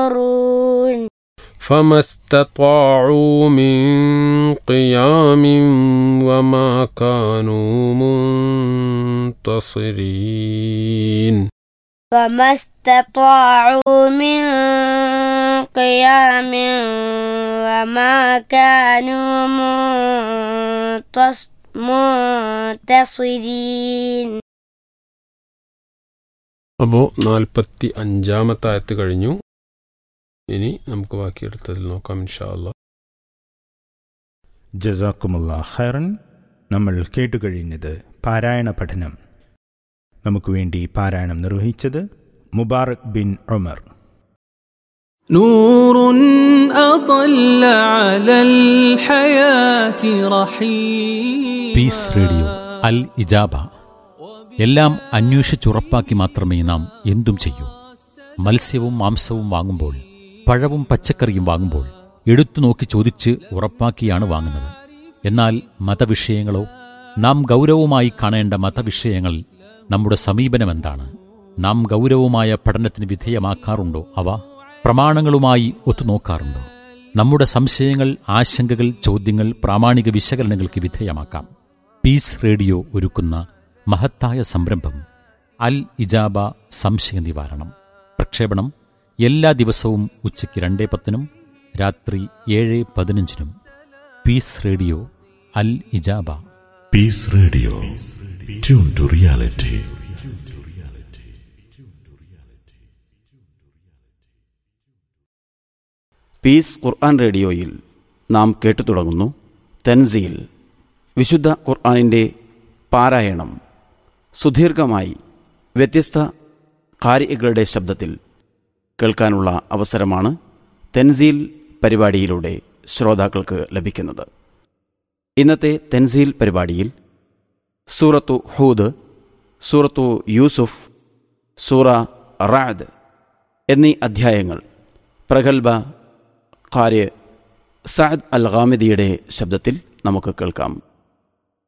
ينظرون فما استطاعوا من قيام وما كانوا منتصرين فما استطاعوا من قيام وما كانوا منتص- منتصرين അപ്പോൾ നാൽപ്പത്തി അഞ്ചാമത്തെ ആയത്ത് കഴിഞ്ഞു ഇനി നമുക്ക് ബാക്കിയെടുത്തതിൽ നോക്കാം ഇൻഷാ അല്ലാ ജസാക്കുമുള്ള ഖൈറൻ നമ്മൾ കേട്ടുകഴിഞ്ഞത് പാരായണ പഠനം നമുക്ക് വേണ്ടി പാരായണം നിർവഹിച്ചത് മുബാറക് ബിൻ ഉമർ نور أطل على الحياة رحيم പീസ് റേഡിയോ അൽ ഇജാബ എല്ലാം അന്വേഷിച്ചുറപ്പാക്കി മാത്രമേ നാം എന്തും ചെയ്യൂ മത്സ്യവും മാംസവും വാങ്ങുമ്പോൾ പഴവും പച്ചക്കറിയും വാങ്ങുമ്പോൾ എടുത്തു നോക്കി ചോദിച്ച് ഉറപ്പാക്കിയാണ് വാങ്ങുന്നത് എന്നാൽ മതവിഷയങ്ങളോ നാം ഗൗരവമായി കാണേണ്ട മതവിഷയങ്ങൾ നമ്മുടെ സമീപനം എന്താണ് നാം ഗൗരവമായ പഠനത്തിന് വിധേയമാക്കാറുണ്ടോ അവ പ്രമാണങ്ങളുമായി ഒത്തുനോക്കാറുണ്ടോ നമ്മുടെ സംശയങ്ങൾ ആശങ്കകൾ ചോദ്യങ്ങൾ പ്രാമാണിക വിശകലനങ്ങൾക്ക് വിധേയമാക്കാം പീസ് റേഡിയോ ഒരുക്കുന്ന മഹത്തായ സംരംഭം അൽ ഇജാബ സംശയ നിവാരണം പ്രക്ഷേപണം എല്ലാ ദിവസവും ഉച്ചയ്ക്ക് രണ്ടേ പത്തിനും രാത്രി ഏഴ് പതിനഞ്ചിനും പീസ് റേഡിയോ അൽ ഇജാബ Peace Radio. Tune to reality. Peace Quran റേഡിയോയിൽ നാം കേട്ടു തുടങ്ങുന്നു തൻസീൽ വിശുദ്ധ ഖുർആനിൻ്റെ പാരായണം സുദീർഘമായി വ്യത്യസ്ത കാരികളുടെ ശബ്ദത്തിൽ കേൾക്കാനുള്ള അവസരമാണ് തെൻസീൽ പരിപാടിയിലൂടെ ശ്രോതാക്കൾക്ക് ലഭിക്കുന്നത് ഇന്നത്തെ തെൻസീൽ പരിപാടിയിൽ സൂറത്തു ഹൂദ് സൂറത്തു യൂസുഫ് സൂറ റാദ് എന്നീ അധ്യായങ്ങൾ പ്രഗത്ഭ ഖാര് സഅദ് അൽ ഖാമിദിയുടെ ശബ്ദത്തിൽ നമുക്ക് കേൾക്കാം